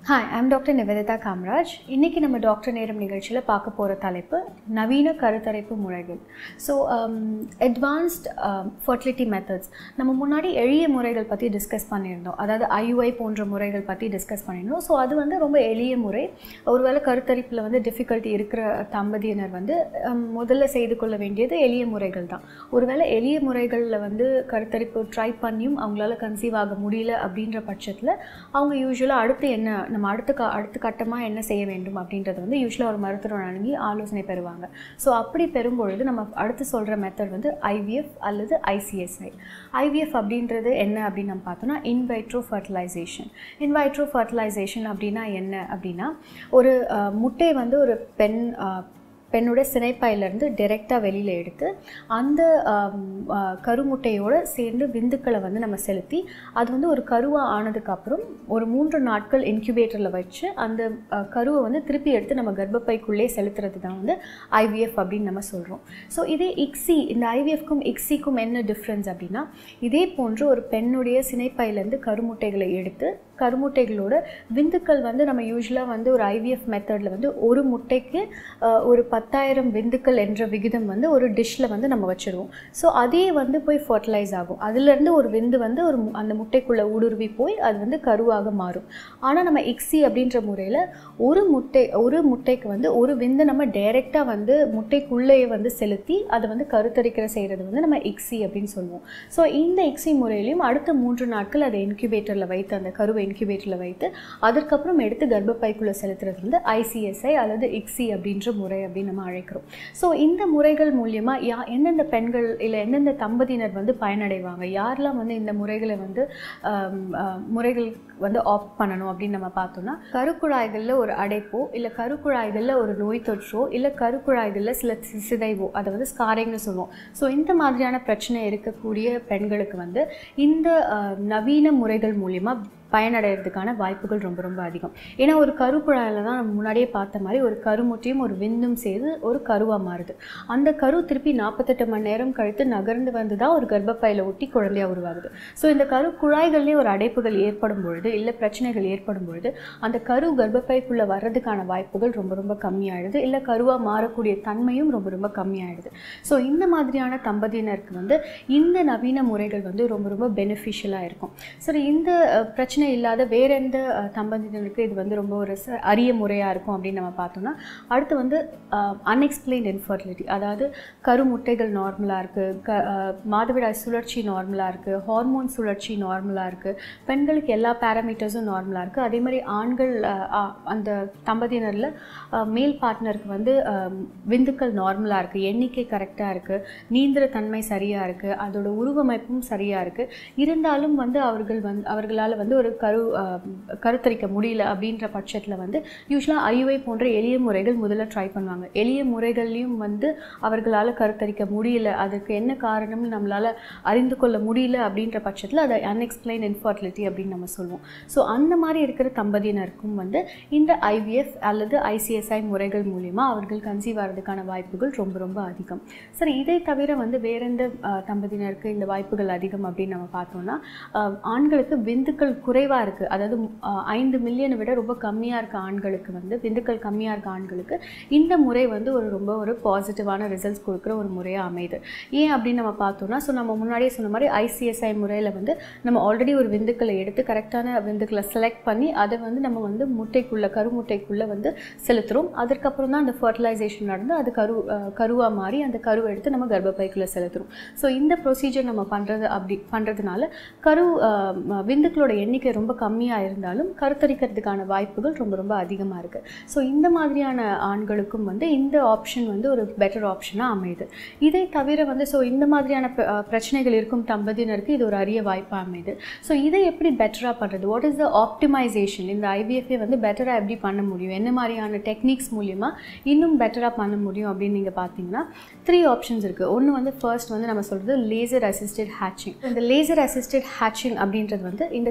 hi I'm doctor Nivedita Kamaraj இன்றைக்கி நம்ம doctor நேரம் நிகழ்ச்சியில் பார்க்க போகிற தலைப்பு நவீன கருத்தரிப்பு முறைகள் ஸோ அட்வான்ஸ்ட் ஃபர்டிலிட்டி மெத்தட்ஸ் நம்ம முன்னாடி எளிய முறைகள் பற்றி டிஸ்கஸ் பண்ணியிருந்தோம் அதாவது ஐயுஐ போன்ற முறைகள் பற்றி டிஸ்கஸ் பண்ணியிருந்தோம் ஸோ அது வந்து ரொம்ப எளிய முறை ஒருவேளை கருத்தரிப்பில் வந்து டிஃபிகல்ட்டி இருக்கிற தம்பதியினர் வந்து um, முதல்ல செய்து கொள்ள வேண்டியது எளிய முறைகள் தான் ஒருவேளை எளிய முறைகளில் வந்து கருத்தரிப்பு ட்ரை பண்ணியும் அவங்களால கன்சீவ் ஆக முடியல அப்படின்ற பட்சத்தில் அவங்க யூஸ்வலாக அடுத்து என்ன நம்ம அடுத்த க அடுத்த கட்டமாக என்ன செய்ய வேண்டும் அப்படின்றது வந்து யூஸ்வலாக ஒரு மருத்துவர் அணுகி ஆலோசனை பெறுவாங்க ஸோ அப்படி பெறும்பொழுது நம்ம அடுத்து சொல்கிற மெத்தட் வந்து ஐவிஎஃப் அல்லது ஐசிஎஸ்ஐ ஐவிஎஃப் அப்படின்றது என்ன அப்படின்னு நம்ம பார்த்தோம்னா இன்வைட்ரோ ஃபர்டிலைசேஷன் இன்வைட்ரோ ஃபர்டிலைசேஷன் அப்படின்னா என்ன அப்படின்னா ஒரு அஹ், முட்டை வந்து ஒரு பெண் அஹ், பெண்ணோட சினைப்பாயிலேருந்து டைரெக்டாக வெளியில் எடுத்து அந்த ஆம், ஆ, கருமுட்டையோடு சேர்ந்து விந்துக்களை வந்து நம்ம செலுத்தி அது வந்து ஒரு கருவாக ஆனதுக்கப்புறம் ஒரு மூன்று நாட்கள் இன்குபேட்டரில் வச்சு அந்த ஆ, கருவை வந்து திருப்பி எடுத்து நம்ம கர்ப்பப்பைக்குள்ளே செலுத்துறது தான் வந்து ஐவிஎஃப் அப்படின்னு நம்ம சொல்கிறோம் ஸோ இதே இக்ஸி இந்த ஐவிஎஃப்க்கும் இக்ஸிக்கும் என்ன டிஃப்ரென்ஸ் அப்படின்னா இதே போன்று ஒரு பெண்ணுடைய சினைப்பையிலேருந்து கருமுட்டைகளை எடுத்து கருமுட்டைகளோட விந்துக்கள் வந்து நம்ம யூஸ்வலாக வந்து ஒரு ஐவிஎஃப் மெத்தடில் வந்து ஒரு முட்டைக்கு ஆஹ், ஒரு பத்தாயிரம் விந்துக்கள் என்ற விகிதம் வந்து ஒரு டிஷ்ஷில் வந்து நம்ம வச்சுருவோம் ஸோ அதே வந்து போய் ஃபர்டிலைஸ் ஆகும் அதுலேருந்து ஒரு விந்து வந்து ஒரு மு- அந்த முட்டைக்குள்ளே ஊடுருவி போய் அது வந்து கருவாக மாறும் ஆனால் நம்ம இக்ஸி அப்படின்ற முறையில் ஒரு முட்டை ஒரு முட்டைக்கு வந்து ஒரு விந்து நம்ம டைரெக்டாக வந்து முட்டைக்குள்ளேயே வந்து செலுத்தி அதை வந்து கருத்தரிக்கிற செய்கிறது வந்து நம்ம இக்ஸி அப்படின்னு சொல்லுவோம் ஸோ இந்த இக்ஸி முறையிலையும் அடுத்த மூன்று நாட்கள் அதை இன்குபேட்டரில் வைத்து அந்த கருவை இன்குபேட்டரில் வைத்து அதற்கப்புறம் எடுத்து கர்ப்பப்பைக்குள்ளே செலுத்துறது வந்து ஐசிஎஸ்ஐ அல்லது இக்ஸி அப்படின்ற முறை அப்படின்னு நம்ம அழைக்கிறோம் ஸோ இந்த முறைகள் மூலியமாக யா எந்தெந்த பெண்கள் இல்லை எந்தெந்த தம்பதியினர் வந்து பயனடைவாங்க யாரெல்லாம் வந்து இந்த முறைகளை வந்து ஆம், ஆ, முறைகள் வந்து ஆஃப் பண்ணணும் அப்படின்னு நம்ம பார்த்தோம்னா கருக்குழாய்களில் ஒரு அடைப்போ இல்லை கருக்குழாய்களில் ஒரு நோய் தொற்றோ இல்லை கருக்குழாய்களில் சில சி- சிதைவோ அதை வந்து ஸ்காரிங்னு சொல்லுவோம் ஸோ இந்த மாதிரியான பிரச்சனை இருக்கக்கூடிய பெண்களுக்கு வந்து இந்த ஆ, நவீன முறைகள் மூலிமா பயனடைகிறதுக்கான வாய்ப்புகள் ரொம்ப ரொம்ப அதிகம் ஏன்னா ஒரு கருக்குழாயில் தான் நம்ம முன்னாடியே பார்த்த மாதிரி ஒரு கருமுட்டையும் ஒரு விந்தும் சேர்ந்து ஒரு கருவாக மாறுது அந்த கரு திருப்பி நாற்பத்தெட்டு மணி நேரம் கழித்து நகர்ந்து வந்து தான் ஒரு கர்ப்பப்பையில் ஒட்டி குழந்தையாக உருவாகுது ஸோ இந்த கரு குழாய்கள்லேயே ஒரு அடைப்புகள் ஏற்படும் பொழுது இல்லை பிரச்சனைகள் ஏற்படும் பொழுது அந்த கரு கர்ப்பப்பைக்குள்ளே வர்றதுக்கான வாய்ப்புகள் ரொம்ப ரொம்ப கம்மியாயிடுது இல்லை கருவாக மாறக்கூடிய தன்மையும் ரொம்ப ரொம்ப கம்மியாயிடுது ஸோ இந்த மாதிரியான தம்பதியினருக்கு வந்து இந்த நவீன முறைகள் வந்து ரொம்ப ரொம்ப பெனிஃபிஷியலாக இருக்கும் சரி இந்த அஹ், பிரச்சனை இல்லாத வேற எந்த அஹ், தம்பதியினருக்கு இது வந்து ரொம்ப ஒரு ச- அரிய முறையாக இருக்கும் அப்படின்னு நம்ம பார்த்தோம்னா அடுத்து வந்து அன்எக்ஸ்பிளைன்ட் இன்ஃபர்டிலிட்டி அதாவது கருமுட்டைகள் நார்மலாக இருக்குது க அஹ், மாதவிடாய் சுழற்சி நார்மலாக இருக்குது ஹார்மோன் சுழற்சி நார்மலாக இருக்குது பெண்களுக்கு எல்லா பேராமீட்டர்ஸும் நார்மலாக இருக்குது அதே மாதிரி ஆண்கள் அஹ், அஹ், அந்த தம்பதியினரில் மேல் பார்ட்னருக்கு வந்து அஹ், விந்துக்கள் நார்மலாக இருக்குது எண்ணிக்கை கரெக்டாக இருக்குது நீந்திர தன்மை சரியாக இருக்குது அதோட உருவமைப்பும் சரியாக இருக்குது இருந்தாலும் வந்து அவர்கள் வந்து அவர்களால் வந்து ஒரு கரு அஹ், கருத்தரிக்க முடியல அப்படின்ற பட்சத்தில் வந்து யூஸ்வலாக ஐயுஐ போன்ற எளிய முறைகள் முதல்ல ட்ரை பண்ணுவாங்க எளிய முறைகள்லையும் வந்து அவர்களால் கருத்தரிக்க முடியல அதுக்கு என்ன காரணம்னு நம்மளால் அறிந்து கொள்ள முடியல அப்படின்ற பட்சத்தில் அதை அன்எக்ஸ்பிளைன் இன்ஃபர்டிலிட்டி அப்படின்னு நம்ம சொல்லுவோம் ஸோ அந்த மாதிரி இருக்கிற தம்பதியினருக்கும் வந்து இந்த ஐவிஎஃப் அல்லது ஐசிஎஸ்ஐ முறைகள் மூலிமா அவர்கள் கன்சீவ் ஆகிறதுக்கான வாய்ப்புகள் ரொம்ப ரொம்ப அதிகம் சரி இதை தவிர வந்து வேற எந்த அஹ், தம்பதியினருக்கு இந்த வாய்ப்புகள் அதிகம் அப்படின்னு நம்ம பார்த்தோம்னா அஹ், ஆண்களுக்கு விந்துக்கள் குறைவாக இருக்குது அதாவது அஹ், ஐந்து மில்லியனை விட ரொம்ப கம்மியாக இருக்க ஆண்களுக்கு வந்து விந்துக்கள் கம்மியாக இருக்க ஆண்களுக்கு இந்த முறை வந்து ஒரு ரொம்ப ஒரு பாசிட்டிவான ரிசல்ட்ஸ் கொடுக்குற ஒரு முறையாக அமையுது ஏன் அப்படின்னு நம்ம பார்த்தோம்னா ஸோ நம்ம முன்னாடியே சொன்ன மாதிரி ஐசிஎஸ்ஐ முறையில் வந்து நம்ம ஆல்ரெடி ஒரு விந்துக்களை எடுத்து கரெக்டான விந்துக்களை செலக்ட் பண்ணி அதை வந்து நம்ம வந்து முட்டைக்குள்ளே கருமுட்டைக்குள்ளே வந்து செலுத்துகிறோம் அதற்கப்புறம் தான் அந்த ஃபர்டிலைசேஷன் நடந்து அது கரு கருவாக மாறி அந்த கருவை எடுத்து நம்ம கர்ப்பப்பைக்குள்ளே செலுத்துகிறோம் ஸோ இந்த ப்ரொசீஜர் நம்ம பண்ணுறது அப்படி பண்ணுறதுனால கரு அஹ், ம- விந்துக்களோட எண்ணிக்கை ரொம்ப கம்மியாக இருந்தாலும் கருத்தரிக்கிறதுக்கான வாய்ப்புகள் ரொம்ப ரொம்ப அதிகமாக இருக்குது ஸோ இந்த மாதிரியான ஆண்களுக்கும் வந்து இந்த ஆப்ஷன் வந்து ஒரு பெட்டர் ஆப்ஷனாக அமையுது இதை தவிர வந்து ஸோ இந்த மாதிரியான பிர- அஹ், பிரச்சனைகள் இருக்கும் தம்பதியினருக்கு இது ஒரு அரிய வாய்ப்பாக அமையுது ஸோ இதை எப்படி பெட்டராக பண்ணுறது வாட் இஸ் த ஆப்டிமைசேஷன் இந்த ஐவிஎஃப்ஏ வந்து பெட்டராக எப்படி பண்ண முடியும் என்ன மாதிரியான டெக்னிக்ஸ் மூலிமா இன்னும் பெட்டராக பண்ண முடியும் அப்படின்னு நீங்கள் பார்த்தீங்கன்னா த்ரீ ஆப்ஷன்ஸ் இருக்குது ஒன்று வந்து ஃபர்ஸ்ட் வந்து நம்ம சொல்கிறது லேசர் அசிஸ்டட் ஹேட்சிங் இந்த லேசர் அசிஸ்டட் ஹேட்சிங் அப்படின்றது வந்து இந்த கரு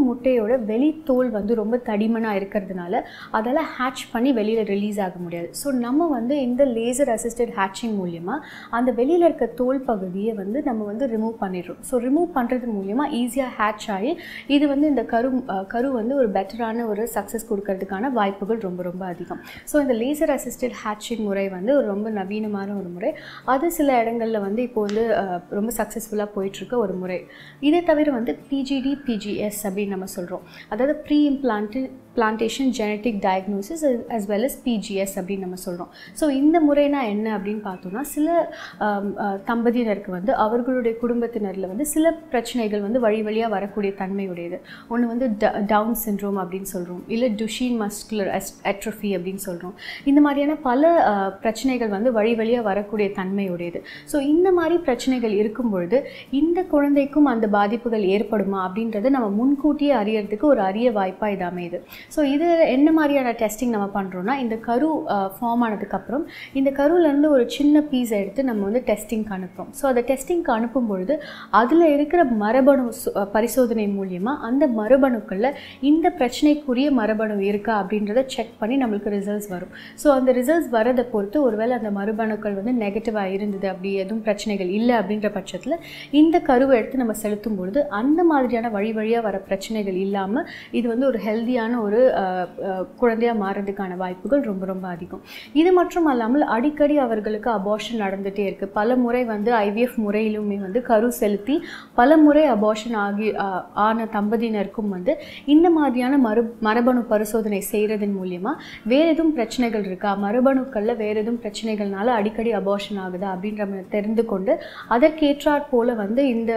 முட்டையோட வெளி தோல் வந்து ரொம்ப தடிமனாக இருக்கிறதுனால அதால் ஹேட்ச் பண்ணி வெளியில் ரிலீஸ் ஆக முடியாது ஸோ நம்ம வந்து இந்த லேசர் அசிஸ்டட் ஹேட்சிங் மூலியமாக அந்த வெளியில் இருக்க தோல் பகுதியை வந்து நம்ம வந்து ரிமூவ் பண்ணிடுறோம் ஸோ ரிமூவ் பண்ணுறது மூலியமாக ஈஸியாக ஹேட்ச் ஆகி இது வந்து இந்த கரு அஹ், கரு வந்து ஒரு பெட்டரான ஒரு சக்ஸஸ் கொடுக்கறதுக்கான வாய்ப்புகள் ரொம்ப ரொம்ப அதிகம் ஸோ இந்த லேசர் அசிஸ்டட் ஹேட்சிங் முறை வந்து ஒரு ரொம்ப நவீனமான ஒரு முறை அது சில இடங்களில் வந்து இப்போ வந்து அஹ், ரொம்ப சக்ஸஸ்ஃபுல்லாக போயிட்டுருக்க ஒரு முறை இதை தவிர வந்து பிஜிடி பிஜிஎஸ் அப்படின்னு நம்ம சொல்கிறோம் அதாவது pre implant plantation genetic diagnosis as well as PGS அப்படின்னு நம்ம சொல்கிறோம் ஸோ இந்த முறைனா என்ன அப்படின்னு பார்த்தோம்னா சில ஆம், அஹ், தம்பதியினருக்கு வந்து அவர்களுடைய குடும்பத்தினரில் வந்து சில பிரச்சனைகள் வந்து வழி வழியாக வரக்கூடிய தன்மையுடையது ஒன்று வந்து டவுன் சிண்ட்ரோம் அப்படின்னு சொல்கிறோம் இல்லை டுஷின் மஸ்குலர் அட்ரோஃபி அப்படின்னு சொல்கிறோம் இந்த மாதிரியான பல அஹ், பிரச்சனைகள் வந்து வழி வழியாக வரக்கூடிய தன்மையுடையது ஸோ இந்த மாதிரி பிரச்சனைகள் இருக்கும் பொழுது இந்த குழந்தைக்கும் அந்த பாதிப்புகள் ஏற்படுமா அப்படின்றத நம்ம முன்கூட்டியே அறியறதுக்கு ஒரு அரிய வாய்ப்பாக இது அமையுது ஸோ இது என்ன மாதிரியான டெஸ்டிங் நம்ம பண்ணுறோம்னா இந்த கரு ஃபார்ம் ஆனதுக்கப்புறம் இந்த கருவிலேருந்து ஒரு சின்ன பீஸ் எடுத்து நம்ம வந்து டெஸ்டிங்க்கு அனுப்புகிறோம் ஸோ அதை டெஸ்டிங்க்கு அனுப்பும் பொழுது அதில் இருக்கிற மரபணு சு- அஹ், பரிசோதனை மூலியமாக அந்த மரபணுக்களில் இந்த பிரச்சனைக்குரிய மரபணு இருக்கா அப்படின்றத செக் பண்ணி நம்மளுக்கு ரிசல்ட்ஸ் வரும் ஸோ அந்த ரிசல்ட்ஸ் வரதை பொறுத்து ஒருவேளை அந்த மரபணுக்கள் வந்து நெகட்டிவாக இருந்தது அப்படி எதுவும் பிரச்சனைகள் இல்லை அப்படின்ற பட்சத்தில் இந்த கருவை எடுத்து நம்ம செலுத்தும் பொழுது அந்த மாதிரியான வழி வழியாக வர பிரச்சனைகள் இல்லாமல் இது வந்து ஒரு ஹெல்தியான ஒரு குழந்தையாக மாறுறதுக்கான வாய்ப்புகள் ரொம்ப ரொம்ப அதிகம் இது மட்டும் அல்லாமல் அடிக்கடி அவர்களுக்கு அபார்ஷன் நடந்துகிட்டே இருக்குது பல முறை வந்து ஐவிஎஃப் முறையிலுமே வந்து கரு செலுத்தி பல முறை அபார்ஷன் ஆகி அஹ், ஆன தம்பதியினருக்கும் வந்து இந்த மாதிரியான மறு மரபணு பரிசோதனை செய்கிறதன் மூலியமாக வேறு எதுவும் பிரச்சனைகள் இருக்கா மரபணுக்களில் வேறு எதுவும் பிரச்சனைகள்னால அடிக்கடி அபார்ஷன் ஆகுதா அப்படின்ற மாதிரி தெரிந்து கொண்டு அதற்கேற்றாற் போல வந்து இந்த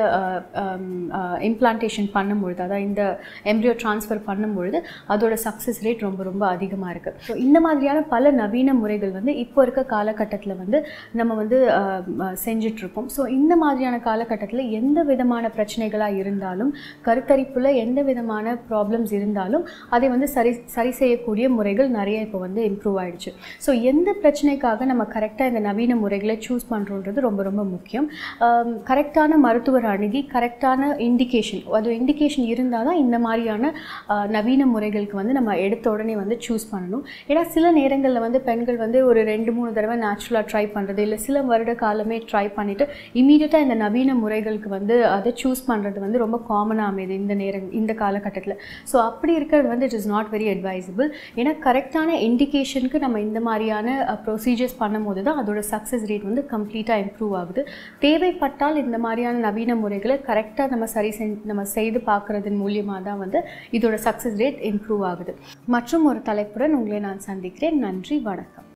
இம்ப்ளான்டேஷன் பண்ணும்பொழுது அதாவது இந்த எம்ப்ரியோ ட்ரான்ஸ்ஃபர் பண்ணும்பொழுது அதோட சக்ஸஸ் ரேட் ரொம்ப ரொம்ப அதிகமாக இருக்குது ஸோ இந்த மாதிரியான பல நவீன முறைகள் வந்து இப்போ இருக்க காலகட்டத்தில் வந்து நம்ம வந்து அஹ், அஹ், செஞ்சிட்ருக்கோம் ஸோ இந்த மாதிரியான காலகட்டத்தில் எந்த விதமான பிரச்சனைகளாக இருந்தாலும் கருத்தரிப்பில் எந்த விதமான ப்ராப்ளம்ஸ் இருந்தாலும் அதை வந்து சரி சரி செய்யக்கூடிய முறைகள் நிறைய இப்போ வந்து இம்ப்ரூவ் ஆயிடுச்சு ஸோ எந்த பிரச்சனைக்காக நம்ம கரெக்டாக இந்த நவீன முறைகளை சூஸ் பண்ணுறோன்றது ரொம்ப ரொம்ப முக்கியம் கரெக்டான மருத்துவர் அணுகி கரெக்டான இண்டிகேஷன் அது இண்டிகேஷன் இருந்தால் தான் இந்த மாதிரியான ஆஹ், நவீன முறைகளுக்கு வந்து நம்ம எடுத்த உடனே வந்து சூஸ் பண்ணணும் ஏன்னா சில நேரங்களில் வந்து பெண்கள் வந்து ஒரு ரெண்டு மூணு தடவை நேச்சுரலாக ட்ரை பண்ணுறது இல்லை சில வருட காலமே ட்ரை பண்ணிவிட்டு இமீடியட்டாக இந்த நவீன முறைகளுக்கு வந்து அதை சூஸ் பண்ணுறது வந்து ரொம்ப காமனாக அமையுது இந்த நேரம் இந்த காலகட்டத்தில் ஸோ அப்படி இருக்கிறது வந்து it is not very advisable ஏன்னா கரெக்டான இண்டிகேஷனுக்கு நம்ம இந்த மாதிரியான ப்ரொசீஜர்ஸ் பண்ணும்போது தான் அதோட சக்ஸஸ் ரேட் வந்து கம்ப்ளீட்டாக இம்ப்ரூவ் ஆகுது தேவைப்பட்டால் இந்த மாதிரியான நவீன முறைகளை கரெக்டாக நம்ம சரி செஞ்சு நம்ம செய்து பார்க்குறதன் மூலியமாக தான் வந்து இதோட சக்ஸஸ் ரேட் இம்ப்ரூவ் ஆகுது மற்றும் ஒரு தலைப்புடன் உங்களை நான் சந்திக்கிறேன் நன்றி வணக்கம்